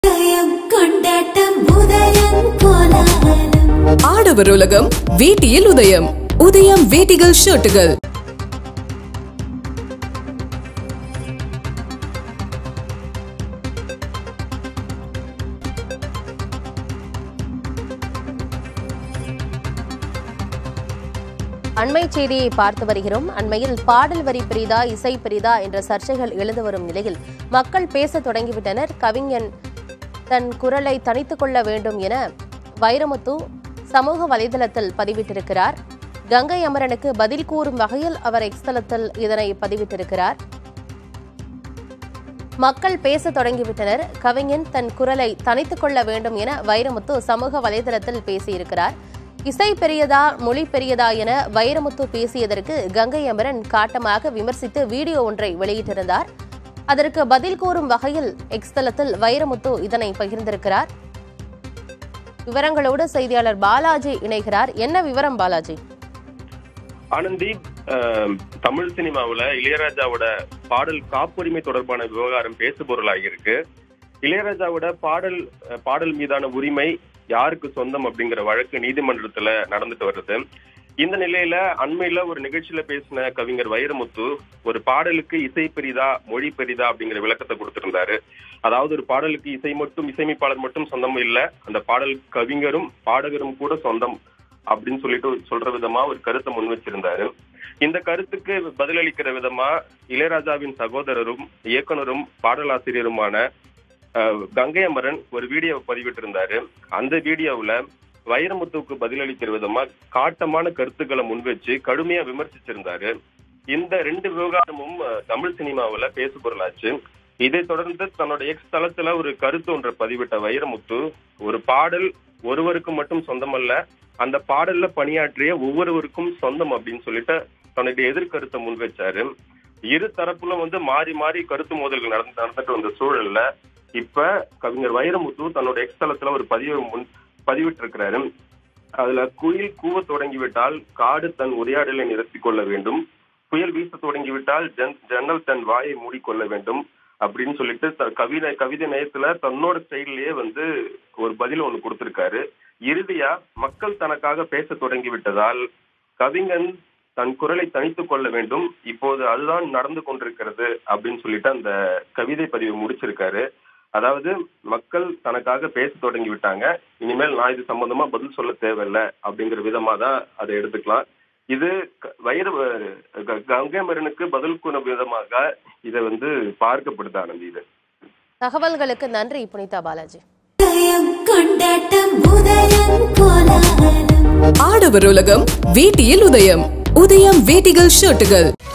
உதயம் கொண்டாட்டம் உதயம் கோலாகலம் ஆடவர் உலகம் வேட்டியில் உதயம் உதயம் வேட்டிகள் ஷர்ட்டுகள் அண்மை செய்தியை பார்த்து வருகிறோம் அண்மையில் பாடல் வரி பெரிதா இசை பெரிதா என்ற சர்ச்சைகள் எழுந்து வரும் நிலையில் மக்கள் பேசத் தொடங்கிவிட்டனர் கவிஞன் தன் குரலை தனித்துக் கொள்ள வேண்டும் என வைரமுத்து சமூக வலைதளத்தில் பதிவிட்டிருக்கிறார் கங்கை அமரனுக்கு பதில் கூறும் வகையில் அவர் எக்ஸ் தளத்தில் இதனை பதிவிட்டிருக்கிறார் மக்கள் பேசத் தொடங்கிவிட்டனர் கவிஞன் தன் குரலை தனித்துக் கொள்ள வேண்டும் என வைரமுத்து சமூக வலைதளத்தில் பேசியிருக்கிறார் இசை பெரியதா மொழி பெரியதா என வைரமுத்து பேசியதற்கு கங்கை அமரன் காட்டமாக விமர்சித்து வீடியோ ஒன்றை வெளியிட்டிருந்தார் அதற்கு பதில் கூறும் வகையில் எக்ஸ் தளத்தில் வைரமுத்து இதனை பகிர்ந்திருக்கிறார் விவரங்களோடு செய்தியாளர் பாலாஜி இணைகிறார் என்ன விவரம் பாலாஜி ஆனந்தி அஹ், தமிழ் சினிமாவுல இளையராஜாவோட பாடல் காப்புரிமை தொடர்பான விவகாரம் பேசுபொருளாகி இருக்கு இளையராஜாவோட பாடல் அஹ், பாடல் மீதான உரிமை யாருக்கு சொந்தம் அப்படிங்கிற வழக்கு நீதிமன்றத்துல நடந்துட்டு வருது இந்த நிலையில அண்மையில ஒரு நிகழ்ச்சியில பேசின கவிஞர் வைரமுத்து ஒரு பாடலுக்கு இசை பெரிதா மொழி பெரிதா அப்படிங்கிற விளக்கத்தை கொடுத்திருந்தாரு அதாவது ஒரு பாடலுக்கு இசை மட்டும் இசையமைப்பாளர் மட்டும் சொந்தம் இல்ல அந்த பாடல் கவிஞரும் பாடகரும் கூட சொந்தம் அப்படின்னு சொல்லிட்டு சொல்ற விதமா ஒரு கருத்தை முன் வச்சிருந்தாரு இந்த கருத்துக்கு பதிலளிக்கிற விதமா இளையராஜாவின் சகோதரரும் இயக்குனரும் பாடலாசிரியருமான அஹ், கங்கை அமரன் ஒரு வீடியோ பதிவிட்டிருந்தாரு அந்த வீடியோவுல வைரமுத்துவுக்கு பதிலளிக்கிற விதமா காட்டமான கருத்துக்களை முன்வச்சு கடுமையா விமர்சிச்சிருந்தாரு இந்த ரெண்டு விவகாரமும் அஹ், தமிழ் சினிமாவுல பேசுபொருளாச்சு இதை தொடர்ந்து தன்னோட எக்ஸ் தளத்துல ஒரு கருத்து ஒன்றை பதிவிட்ட வைரமுத்து ஒரு பாடல் ஒருவருக்கு மட்டும் சொந்தமல்ல அந்த பாடல்ல பணியாற்றிய ஒவ்வொருவருக்கும் சொந்தம் அப்படின்னு சொல்லிட்டு தன்னுடைய எதிர்கருத்தை முன்வச்சாரு இரு தரப்புல வந்து மாறி மாறி கருத்து மோதல்கள் நடந்து நடந்துட்டு வந்த சூழல்ல இப்ப கவிஞர் வைரமுத்து தன்னோட எக்ஸ் தளத்துல ஒரு பதிவு முன் பதிவிட்டு இருக்கிறாரு அதுல குயில் கூவ தொடங்கிவிட்டால் காடு தன் உரையாடலை நிறுத்திக் கொள்ள வேண்டும் புயல் வீச தொடங்கிவிட்டால் ஜன் ஜன்னல் தன் வாயை மூடிக்கொள்ள வேண்டும் அப்படின்னு சொல்லிட்டு த- கவிதை கவிதை நயத்துல தன்னோட ஸ்டைல்லயே வந்து ஒரு பதில் ஒண்ணு கொடுத்திருக்காரு இறுதியா மக்கள் தனக்காக பேச தொடங்கி விட்டதால் கவிஞன் தன் குரலை தனித்துக் கொள்ள வேண்டும் இப்போது அதுதான் நடந்து கொண்டிருக்கிறது அப்படின்னு சொல்லிட்டு அந்த கவிதை பதிவு முடிச்சிருக்காரு அதாவது மக்கள் தனக்காக பேச தொடங்கி விட்டாங்க இனிமேல் நான் இது சம்பந்தமா பதில் சொல்ல தேவையில்லை அப்படிங்கிற விதமா தான் அதை எடுத்துக்கலாம் இது க- வைர க- கங்கை மரனுக்கு பதில் கூறும் விதமாக இதை வந்து பார்க்கப்படுது ஆனந்தி இது தகவல்களுக்கு நன்றி புனிதா பாலாஜி உதயம் கொண்டாட்டம் உதயம் கோலாகலம் ஆடவர் உலகம் வேட்டியில் உதயம் உதயம் வேட்டிகள் ஷர்ட்டுகள்